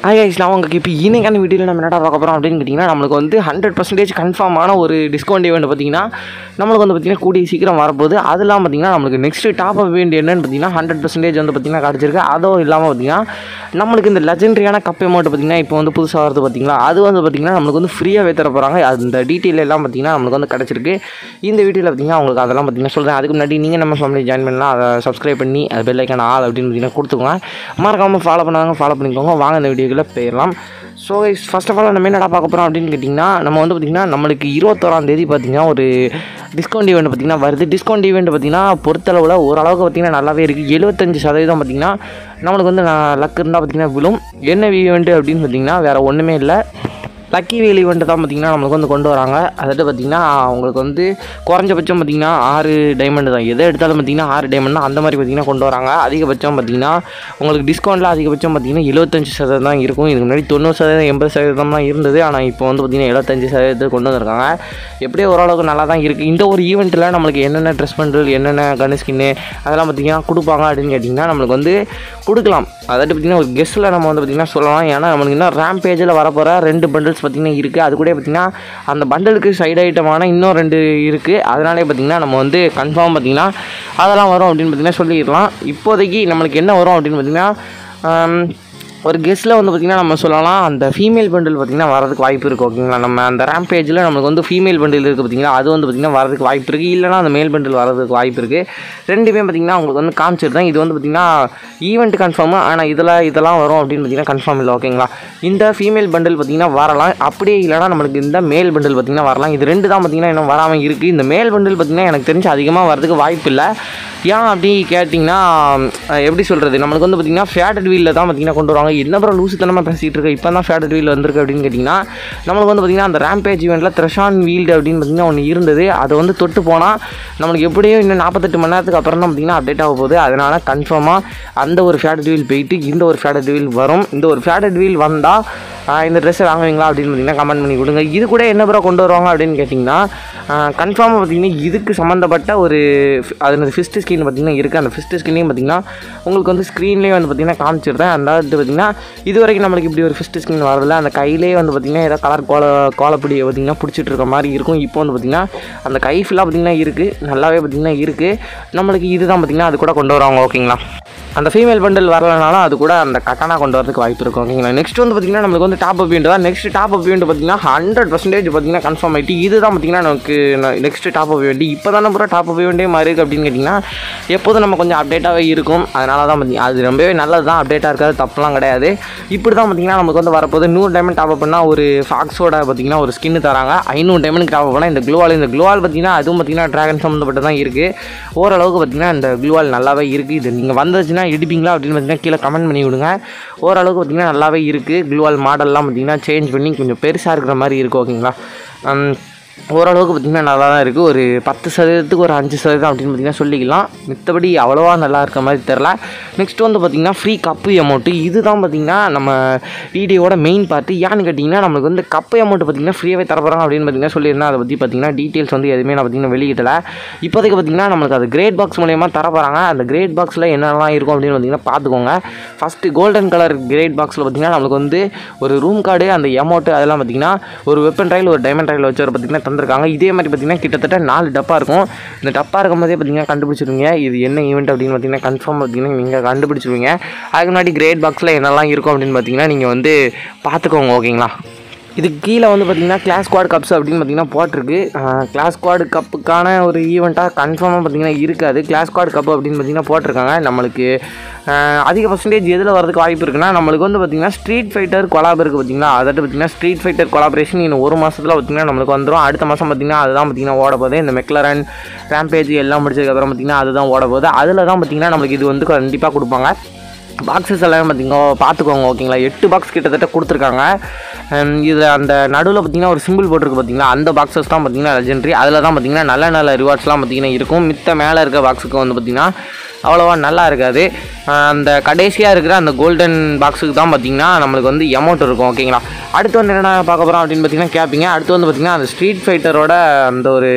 ஐஸ்லாம் உங்களுக்கு இப்போ இன்னைக்கான வீடியோவில் நம்ம என்னடா பார்க்க போகிறோம் அப்படின்னு கேட்டிங்கன்னா நம்மளுக்கு வந்து ஹண்ட்ரட் பர்சன்டேஜ் கன்ஃபார்மான ஒரு டிஸ்கவுண்ட் ஈவெண்ட் பார்த்தீங்கன்னா நம்மளுக்கு வந்து பார்த்திங்கன்னா கூடிய சீக்கிரம் வரப்போகுது அதெல்லாம் பார்த்திங்கன்னா நம்மளுக்கு நெக்ஸ்ட் டாப் அப் ஈவெண்ட் என்னன்னு பார்த்தீங்கன்னா ஹண்ட்ரட் பர்சன்டேஜ் வந்து பார்த்திங்கன்னா கிடச்சிருக்கு அதுவும் இல்லாமல் பார்த்திங்கன்னா நம்மளுக்கு இந்த லெஜெண்டரியான கப் அமௌண்ட் பார்த்திங்கன்னா இப்போ வந்து புதுசாக வருது பார்த்திங்களா அது வந்து பார்த்திங்கன்னா நம்மளுக்கு வந்து ஃப்ரீயாகவே தர போகிறாங்க அந்த டீட்டெயில் எல்லாம் பார்த்திங்கன்னா நம்மளுக்கு வந்து கிடச்சிருக்கு இந்த வீடியோவில் பார்த்திங்கன்னா உங்களுக்கு அதெல்லாம் பார்த்திங்கன்னா சொல்கிறேன் அதுக்கு முன்னாடி நீங்கள் நம்ம ஃபேமிலி ஜாயின் பண்ணலாம் அதை சப்ஸ்கிரைப் பண்ணி அது பெல் ஐக்கான ஆள் அப்படின்னு பார்த்திங்கன்னா கொடுத்துக்கோங்க மறக்காமல் ஃபாலோ பண்ணாங்க ஃபாலோ பண்ணிக்கோங்க வாங்க இந்த வீடியோக்குள்ளே போயிடலாம் ஸோ ஃபர்ஸ்ட் ஆஃப் ஆல் நம்ம என்னடா பார்க்க போகிறோம் அப்படின்னு கேட்டிங்கன்னா நம்ம வந்து பார்த்திங்கன்னா நம்மளுக்கு இருபத்தோராம் தேதி பார்த்திங்கன்னா ஒரு டிஸ்கவுண்ட் ஈவெண்ட் பார்த்திங்கன்னா வருது டிஸ்கவுண்ட் ஈவெண்ட் பார்த்திங்கன்னா பொறுத்தளவில் ஓரளவுக்கு பார்த்திங்கன்னா நல்லாவே இருக்குது எழுபத்தஞ்சு சதவீதம் பார்த்திங்கன்னா நம்மளுக்கு வந்து லக் இருந்தால் பார்த்திங்கன்னா விழும் என்ன ஈவெண்ட்டு அப்படின்னு பார்த்திங்கன்னா வேறு ஒன்றுமே இல்லை லக்கி வேல் ஈவெண்ட்டு தான் பார்த்திங்கன்னா நம்மளுக்கு வந்து கொண்டு வராங்க அதாவது பார்த்திங்கன்னா உங்களுக்கு வந்து குறைஞ்சபட்சம் பார்த்திங்கன்னா ஆறு டைமண்ட் தான் எதை எடுத்தாலும் பார்த்திங்கன்னா ஆறு டைமண்ட் அந்த மாதிரி பார்த்திங்கன்னா கொண்டு வராங்க அதிகபட்சம் பார்த்திங்கன்னா உங்களுக்கு டிஸ்கவுண்ட்டில் அதிகபட்சம் பார்த்திங்கன்னா எழுபத்தஞ்சு சதவீதம் தான் இருக்கும் இதுக்கு முன்னாடி தொண்ணூறு சதவீதம் எண்பது சதவீதம் தான் இருந்தது ஆனால் இப்போ வந்து பார்த்திங்கன்னா எழுபத்தஞ்சு சதவீதத்தை கொண்டு வந்திருக்காங்க எப்படியோ ஓரளவுக்கு நல்லா தான் இருக்குது இந்த ஒரு ஈவெண்ட்டில் நம்மளுக்கு என்னென்ன ட்ரெஸ் பண்டல் என்னென்ன கன் ஸ்கின்னு அதெல்லாம் பார்த்திங்கன்னா கொடுப்பாங்க அப்படின்னு கேட்டிங்கன்னா நம்மளுக்கு வந்து கொடுக்கலாம் அதாவது பார்த்திங்கன்னா ஒரு கெஸ்ட்டில் நம்ம வந்து பார்த்திங்கன்னா சொல்லலாம் ஏன்னா நம்மளுக்கு இன்னும் ரேம் பேஜில் வரப்போகிற ரெண்டு பண்டில்ஸ் பார்த்திங்கன்னா இருக்குது அது கூட பார்த்திங்கன்னா அந்த பண்டலுக்கு சைடு ஐட்டமான இன்னும் ரெண்டு இருக்குது அதனாலே பார்த்திங்கன்னா நம்ம வந்து கன்ஃபார்ம் பார்த்திங்கன்னா அதெல்லாம் வரும் அப்படின்னு பார்த்திங்கன்னா சொல்லிடலாம் இப்போதைக்கு நம்மளுக்கு என்ன வரும் அப்படின்னு பார்த்திங்கன்னா ஒரு கெஸ்ட்டில் வந்து பார்த்திங்கன்னா நம்ம சொல்லலாம் அந்த ஃபீமேல் பண்டில் பார்த்திங்கன்னா வரதுக்கு வாய்ப்பு இருக்குது ஓகேங்களா நம்ம அந்த ரேம் பேஜில் நம்மளுக்கு வந்து ஃபீமேல் பண்டில் இருக்குது பார்த்திங்களா அது வந்து பார்த்திங்கன்னா வரதுக்கு வாய்ப்பு இருக்குது இல்லைனா அந்த மேல் பண்டில் வரதுக்கு வாய்ப்பு இருக்குது ரெண்டுமே பார்த்திங்கன்னா உங்களுக்கு வந்து காமிச்சிருந்தேன் இது வந்து பார்த்திங்கன்னா ஈவெண்ட் கன்ஃபார்மு ஆனால் இதில் இதெல்லாம் வரும் அப்படின்னு பார்த்திங்கன்னா கன்ஃபார்ம் இல்லை ஓகேங்களா இந்த ஃபீமேல் பண்டில் பார்த்திங்கன்னா வரலாம் அப்படியே இல்லைனா நம்மளுக்கு இந்த மேல் பண்டில் பார்த்திங்கன்னா வரலாம் இது ரெண்டு தான் பார்த்திங்கன்னா இன்னும் வராமல் இருக்குது இந்த மேல் பண்டில் பார்த்திங்கன்னா எனக்கு தெரிஞ்சு அதிகமாக வரதுக்கு வாய்ப்பு இல்லை ஏன் அப்படி கேட்டிங்கன்னா அஹ் எப்படி சொல்கிறது நம்மளுக்கு வந்து பார்த்திங்கன்னா ஃபேட்டட் வீலில் தான் பார்த்திங்கன்னா கொண்டு வருவாங்க என்ன அப்புறம் லூசுத்தனமாக பேசிகிட்டு இருக்க இப்போ தான் ஃபேட்டட் வீல் வந்திருக்கு அப்படின்னு கேட்டிங்கன்னா நம்மளுக்கு வந்து பார்த்திங்கன்னா அந்த ரேம்பேஜ் ஈவெண்ட்டில் த்ரெஷான் வீல்டு அப்படின்னு பார்த்திங்கன்னா ஒன்று இருந்தது அதை வந்து தொட்டு போனால் நம்மளுக்கு எப்படியும் இன்னும் நாற்பத்தெட்டு மணி நேரத்துக்கு அப்புறம் தான் பார்த்திங்கன்னா அப்டேட் ஆக போகுது அதனால் கன்ஃபார்மாக அந்த ஒரு ஃபேட்டட் வீல் போயிட்டு இந்த ஒரு ஃபேட்டட் வீல் வரும் இந்த ஒரு ஃபேட்டட் வீல் வந்தால் இந்த ட்ரெஸ்ஸை வாங்குவீங்களா அப்படின்னு பார்த்தீங்கன்னா கமெண்ட் பண்ணி கொடுங்க இது கூட என்ன ப்ரோ கொண்டு வருவாங்க அப்படின்னு கேட்டிங்கன்னா கன்ஃபார்மாக பார்த்தீங்கன்னா இதுக்கு சம்மந்தப்பட்ட ஒரு அது ஃபிஸ்ட் ஸ்கின் பார்த்தீங்கன்னா இருக்குது அந்த ஃபிஸ்ட் ஸ்கின்லையும் பார்த்தீங்கன்னா உங்களுக்கு வந்து ஸ்க்ரீன்லேயே வந்து பார்த்தீங்கன்னா காமிச்சிருந்தேன் அந்த இது பார்த்தீங்கன்னா இது வரைக்கும் நம்மளுக்கு இப்படி ஒரு ஃபிஸ்ட் ஸ்கின் வரதில்ல அந்த கையிலே வந்து பார்த்திங்கன்னா ஏதோ கலர் கோல கோலப்பொடியை பார்த்திங்கன்னா பிடிச்சிட்டு இருக்க மாதிரி இருக்கும் இப்போ வந்து பார்த்திங்கன்னா அந்த கை ஃபுல்லாக பார்த்திங்கன்னா இருக்குது நல்லாவே பார்த்திங்கன்னா இருக்குது நம்மளுக்கு இதுதான் பார்த்திங்கன்னா அது கூட கொண்டு வருவாங்க ஓகேங்களா அந்த ஃபீமேல் பண்டில் வரலனாலும் அது கூட அந்த கட்டனா கொண்டு வரதுக்கு வாய்ப்பு இருக்கும் ஓகேங்களா நெக்ஸ்ட் வந்து பார்த்திங்கன்னா நம்மளுக்கு வந்து டாப் அப் ஈவெண்ட் தான் நெக்ஸ்ட் டாப் அப் ஈவெண்ட் பார்த்திங்கன்னா ஹண்ட்ரட் பர்சன்டேஜ் பார்த்திங்கன்னா கன்ஃபார்ம் ஆகிட்டு இது தான் பார்த்திங்கன்னா நமக்கு நெக்ஸ்ட் டாப் அப் ஈவெண்ட் இப்போ தானே பூரா டாப் அப் ஈவெண்ட்டே மாறி இருக்குது அப்படின்னு கேட்டிங்கன்னா எப்போதும் நம்ம கொஞ்சம் அப்டேட்டாகவே இருக்கும் அதனால தான் பார்த்திங்கன்னா அது ரொம்பவே நல்லது தான் அப்டேட்டாக இருக்காது தப்புலாம் கிடையாது இப்படி தான் பார்த்திங்கன்னா நமக்கு வந்து வரப்போது நூறு டைமண்ட் டாப் அப் பண்ணால் ஒரு ஃபாக்ஸோட பார்த்திங்கன்னா ஒரு ஸ்கின்னு தராங்க ஐநூறு டைமண்ட் டாப் அப் பண்ணால் இந்த க்ளூவால் இந்த க்ளூவால் பார்த்திங்கன்னா அதுவும் பார்த்திங்கன்னா ட்ராகன் சம்மந்தப்பட்டு தான் இருக்குது ஓரளவுக்கு பார்த்திங்கன்னா இந்த க்ளூவால் நல்லாவே இருக்குது இது நீங்கள் வந்துச்சுன்னா எடுப்பீங்களா அப்படின்னு பார்த்தீங்கன்னா கீழே கமெண்ட் பண்ணி விடுங்க ஓரளவுக்கு பார்த்திங்கன்னா நல்லாவே இருக்குது க்ளூவால் மாடல்லாம் பார்த்திங்கன்னா சேஞ்ச் பண்ணி கொஞ்சம் பெருசாக இருக்கிற மாதிரி இருக்குது ஓகேங்களா ஓரளவுக்கு பார்த்திங்கன்னா நல்லா தான் இருக்குது ஒரு பத்து சதவீதத்துக்கு ஒரு அஞ்சு சதவீதம் அப்படின்னு பார்த்திங்கன்னா சொல்லிக்கலாம் மித்தபடி அவ்வளோவா நல்லா இருக்க மாதிரி தெரில நெக்ஸ்ட் வந்து பார்த்திங்கன்னா ஃப்ரீ கப்பு அமௌண்ட்டு இது தான் பார்த்திங்கன்னா நம்ம வீடியோட மெயின் பார்ட்டு ஏன்னு கேட்டிங்கன்னா நம்மளுக்கு வந்து கப்பு அமௌண்ட் பார்த்திங்கன்னா ஃப்ரீயாகவே தரப்போகிறாங்க அப்படின்னு பார்த்திங்கன்னா சொல்லியிருந்தேன் அதை பற்றி பார்த்திங்கன்னா டீட்டெயில்ஸ் வந்து எதுவுமே நான் பார்த்திங்கன்னா வெளியிடலை இப்போதைக்கு பார்த்திங்கன்னா நம்மளுக்கு அது கிரேட் பாக்ஸ் மூலயமா தரப்போகிறாங்க அந்த கிரேட் பாக்ஸில் என்னெல்லாம் இருக்கும் அப்படின்னு பார்த்திங்கன்னா பார்த்துக்கோங்க ஃபஸ்ட்டு கோல்டன் கலர் கிரேட் பாக்ஸில் பார்த்திங்கன்னா நம்மளுக்கு வந்து ஒரு ரூம் கார்டு அந்த அமௌண்ட்டு அதெல்லாம் பார்த்திங்கன்னா ஒரு வெப்பன் ட்ரைல் ஒரு டைமண்ட் ட்ரைல் வச்சு ஒரு பார்த்திங்கன்னா தந்திருக்காங்க இதே மாதிரி பார்த்திங்கன்னா கிட்டத்தட்ட நாலு டப்பா இருக்கும் இந்த டப்பா இருக்கும் போதே பார்த்திங்கன்னா கண்டுபிடிச்சிருவீங்க இது என்ன ஈவெண்ட் அப்படின்னு பார்த்திங்கன்னா கன்ஃபார்ம் பார்த்திங்கன்னா நீங்கள் கண்டுபிடிச்சிருவீங்க அதுக்கு முன்னாடி கிரேட் பாக்ஸில் என்னெல்லாம் இருக்கும் அப்படின்னு பார்த்திங்கன்னா நீங்கள் வந்து பார்த்துக்கோங்க ஓகேங்களா இதுக்கு கீழே வந்து பார்த்திங்கன்னா கிளாஸ் குவாட் கப்ஸ் அப்படின்னு பார்த்திங்கன்னா போட்டிருக்கு கிளாஸ் குவாட் கப்புக்கான ஒரு ஈவெண்ட்டாக கன்ஃபார்மாக பார்த்திங்கன்னா இருக்காது கிளாஸ் குவாட் கப் அப்படின்னு பார்த்திங்கன்னா போட்டிருக்காங்க நம்மளுக்கு ஆஹ், அதிக பர்சன்டேஜ் எதில் வரதுக்கு வாய்ப்பு இருக்குன்னா நம்மளுக்கு வந்து பார்த்திங்கன்னா ஸ்ட்ரீட் ஃபைட்டர் கொலாப் இருக்குது பார்த்திங்களா அதாவது பார்த்திங்கன்னா ஸ்ட்ரீட் ஃபைட்டர் கொலாபரேஷன் இன்னும் ஒரு மாதத்தில் பார்த்திங்கன்னா நம்மளுக்கு வந்துடும் அடுத்த மாதம் பார்த்திங்கன்னா அதுதான் பார்த்திங்கன்னா ஓட போகுது இந்த மெக்லரன் ரேம்பேஜ் எல்லாம் முடிச்சதுக்கப்புறம் பார்த்திங்கன்னா அதுதான் ஓட போகுது அதில் தான் பார்த்திங்கன்னா நம்மளுக்கு இது வந்து கண்டிப்பாக கொடுப்பாங்க பாக்ஸஸ் எல்லாம் பார்த்தீங்க பார்த்துக்கோங்க ஓகேங்களா எட்டு பாக்ஸ் கிட்டத்தட்ட கொடுத்துருக்காங்க இதில் அந்த நடுவில் பார்த்தீங்கன்னா ஒரு சிம்பிள் போட்டிருக்கு பார்த்தீங்களா அந்த பாக்ஸஸ் தான் பார்த்தீங்கன்னா லெஜெண்டரி அதில் தான் பார்த்தீங்கன்னா நல்ல நல்ல ரிவார்ட்ஸ்லாம் பார்த்தீங்கன்னா இருக்கும் மித்த மேலே இருக்க பாக்ஸுக்கு வந்து பார்த்தீங்கன்னா அவ்வளோவா நல்லா இருக்காது அஹ் அந்த கடைசியாக இருக்கிற அந்த கோல்டன் பாக்ஸுக்கு தான் பார்த்தீங்கன்னா நம்மளுக்கு வந்து அமௌண்ட் இருக்கும் ஓகேங்களா அடுத்து வந்து என்னென்ன பார்க்க போகிறோம் அப்படின்னு பார்த்தீங்கன்னா கேட்பீங்க அடுத்து வந்து பார்த்தீங்கன்னா அந்த ஸ்ட்ரீட் ஃபைட்டரோட அந்த ஒரு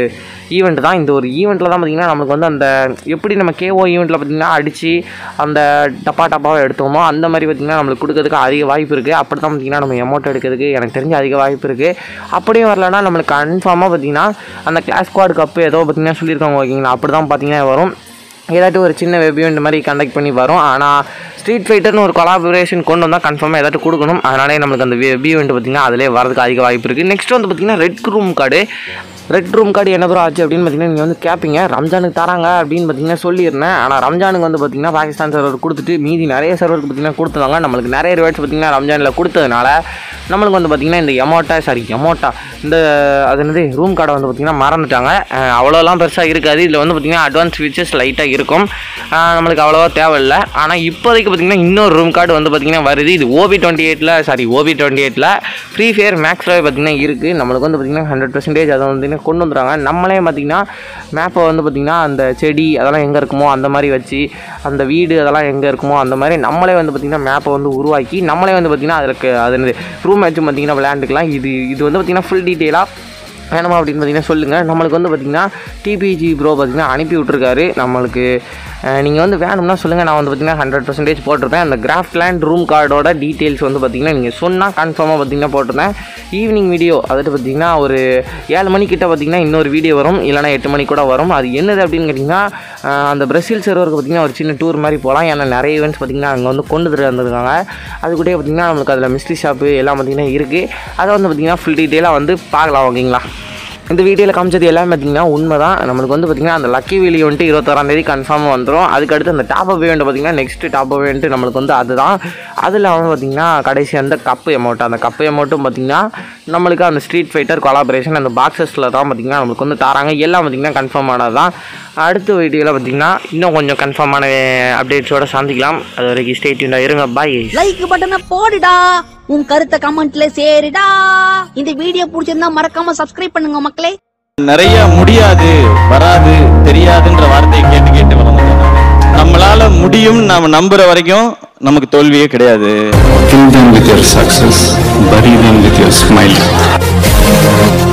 ஈவெண்ட் தான் இந்த ஒரு ஈவெண்ட்டில் தான் பார்த்திங்கன்னா நம்மளுக்கு வந்து அந்த எப்படி நம்ம கேஓ ஈவெண்ட்டில் பார்த்திங்கன்னா அடித்து அந்த டப்பா டப்பாவை எடுத்தோமோ அந்த மாதிரி பார்த்திங்கன்னா நம்மளுக்கு கொடுக்கறதுக்கு அதிக வாய்ப்பு இருக்குது அப்படி தான் பார்த்திங்கன்னா நம்ம எமௌண்ட் எடுக்கிறதுக்கு எனக்கு தெரிஞ்ச அதிக வாய்ப்பு இருக்குது அப்படியே வரலன்னா நம்மளுக்கு கன்ஃபார்மாக பார்த்திங்கன்னா அந்த கிளாஸ் ஸ்குவாட் கப்பு ஏதோ பார்த்திங்கன்னா சொல்லியிருக்காங்க ஓகேங்களா அப்படி தான் பார்த்திங்கன்னா வரும் ஏதாட்டும் ஒரு சின்ன வெப் ஈவெண்ட் மாதிரி கண்டக்ட் பண்ணி வரும் ஆனால் ஸ்ட்ரீட் ஃபைட்டர்னு ஒரு கொலாபரேஷன் கொண்டு வந்தால் கன்ஃபார்மாக ஏதாட்டும் கொடுக்கணும் அதனாலே நம்மளுக்கு அந்த வெப் ஈவெண்ட் பார்த்திங்கன்னா அதிலே வரதுக்கு அதிக வாய்ப்பு இருக்குது நெக்ஸ்ட் வந்து பார்த்திங்கன்னா red room card red room card என்ன ப்ரோ ஆச்சு அப்படின்னு பார்த்தீங்கன்னா நீங்கள் வந்து கேட்பீங்க ரம்ஜானுக்கு தராங்க அப்படின்னு பார்த்தீங்கன்னா சொல்லியிருந்தேன் ஆனால் ரம்ஜானுக்கு வந்து பார்த்தீங்கன்னா பாகிஸ்தான் சர்வர் கொடுத்துட்டு மீதி நிறைய சர்வருக்கு பார்த்தீங்கன்னா கொடுத்துருவாங்க நம்மளுக்கு நிறைய ரிவார்ட்ஸ் பார்த்தீங்கன்னா ரம்ஜானில் கொடுத்ததுனால நம்மளுக்கு வந்து பார்த்திங்கன்னா இந்த எமோட்டா சாரி எமோட்டா இந்த அது என்னது ரூம் கார்டை வந்து பார்த்திங்கன்னா மறந்துட்டாங்க அஹ் அவ்வளோலாம் பெருசாக இருக்காது இதில் வந்து பார்த்திங்கன்னா அட்வான்ஸ் ஃபீச்சர்ஸ் லைட்டாக இருக்கும் அஹ் நம்மளுக்கு அவ்வளோவா தேவையில்லை ஆனால் இப்போதைக்கு பார்த்திங்கன்னா இன்னொரு ரூம் கார்டு வந்து பார்த்திங்கன்னா வருது இது ஓபி டுவெண்ட்டி எயிட்டில் சாரி ஓபி டுவெண்ட்டி எயிட்டில் ஃப்ரீ ஃபயர் மேக்ஸில் பார்த்திங்கன்னா இருக்குது நம்மளுக்கு வந்து பார்த்திங்கன்னா ஹண்ட்ரட் பர்சன்டேஜ் அதை வந்து பார்த்திங்கன்னா கொண்டு வந்துடுறாங்க நம்மளே பார்த்திங்கன்னா மேப்பை வந்து பார்த்திங்கன்னா அந்த செடி அதெல்லாம் எங்கே இருக்குமோ அந்த மாதிரி வச்சு அந்த வீடு அதெல்லாம் எங்கே இருக்குமோ அந்த மாதிரி நம்மளே வந்து பார்த்திங்கன்னா மேப்பை வந்து உருவாக்கி நம்மளே வந்து பார்த்திங்கன்னா அதுக்கு அது என்னது ரூம் மேட்சும் பார்த்திங்கன்னா விளையாண்டுக்கலாம் இது இது வந்து பார்த்திங்கன்னா ஃபுல் டீட்டெயிலாக வேணுமா அப்படின்னு பார்த்தீங்கன்னா சொல்லுங்கள் நம்மளுக்கு வந்து பார்த்திங்கன்னா டிபிஜி ப்ரோ பார்த்திங்கன்னா அனுப்பி விட்ருக்காரு நம்மளுக்கு நீங்கள் வந்து வேணும்னா சொல்லுங்கள் நான் வந்து பார்த்திங்கன்னா ஹண்ட்ரட் பர்சன்டேஜ் போட்டிருப்பேன் அந்த கிராஃப்ட்லேண்ட் ரூம் கார்டோட டீட்டெயில்ஸ் வந்து பார்த்திங்கன்னா நீங்கள் சொன்னால் கன்ஃபார்மாக பார்த்திங்கன்னா போட்டிருந்தேன் ஈவினிங் வீடியோ அதாவது பார்த்திங்கன்னா ஒரு ஏழு மணிக்கிட்ட பார்த்திங்கன்னா இன்னொரு வீடியோ வரும் இல்லைனா எட்டு மணி கூட வரும் அது என்னது அப்படின்னு கேட்டிங்கன்னா அஹ், அந்த பிரசில் சர்வருக்கு பார்த்திங்கன்னா ஒரு சின்ன டூர் மாதிரி போகலாம் ஏன்னா நிறைய ஈவெண்ட்ஸ் பார்த்திங்கன்னா அங்கே வந்து கொண்டு வந்துருக்காங்க அது கூட பார்த்திங்கன்னா நம்மளுக்கு அதில் மிஸ்ட்ரி ஷாப்பு எல்லாம் பார்த்திங்கன்னா இருக்குது அதை வந்து பார்த்திங்கன்னா ஃபுல் டீட்டெயிலாக வந்து பார்க்கலாம் ஓகேங்களா இந்த வீடியோவில் காமிச்சது எல்லாமே பார்த்தீங்கன்னா உண்மை தான் நம்மளுக்கு வந்து பார்த்திங்கன்னா அந்த லக்கி வீலி வந்துட்டு இருபத்தோராம் தேதி கன்ஃபார்மாக வந்துடும் அதுக்கடுத்து அந்த டாப் அப் வேண்ட் பார்த்திங்கன்னா நெக்ஸ்ட் டாப் அப் வேண்ட் நம்மளுக்கு வந்து அதுதான் அதில் வந்து பார்த்திங்கன்னா கடைசி அந்த கப்பு அமௌண்ட் அந்த கப்பு அமௌண்ட்டும் பார்த்திங்கன்னா நம்மளுக்கு அந்த ஸ்ட்ரீட் ஃபைட்டர் கொலாபரேஷன் அந்த பாக்ஸஸில் தான் பார்த்திங்கன்னா நம்மளுக்கு வந்து தராங்க எல்லாம் பார்த்திங்கன்னா கன்ஃபார்ம் ஆனது தான் அடுத்த வீடியோவில் பார்த்திங்கன்னா இன்னும் கொஞ்சம் கன்ஃபார்மான அப்டேட்ஸோட சந்திக்கலாம் அது வரைக்கும் ஸ்டேட்யூண்டாக இருங்க பாய் லைக் பட்டனை போடுடா உன் கருத்தை கமெண்ட்ல சேருடா இந்த வீடியோ பிடிச்சிருந்தா மறக்காம சப்ஸ்கிரைப் பண்ணுங்க மக்களே நிறைய முடியாது வராது தெரியாதுன்ற வார்த்தையை கேட்டு கேட்டு வளர்ந்தோம் நம்மளால முடியும் நாம நம்புற வரைக்கும் நமக்கு தோல்வியே கிடையாது Kill them with your success, bury them with your smile.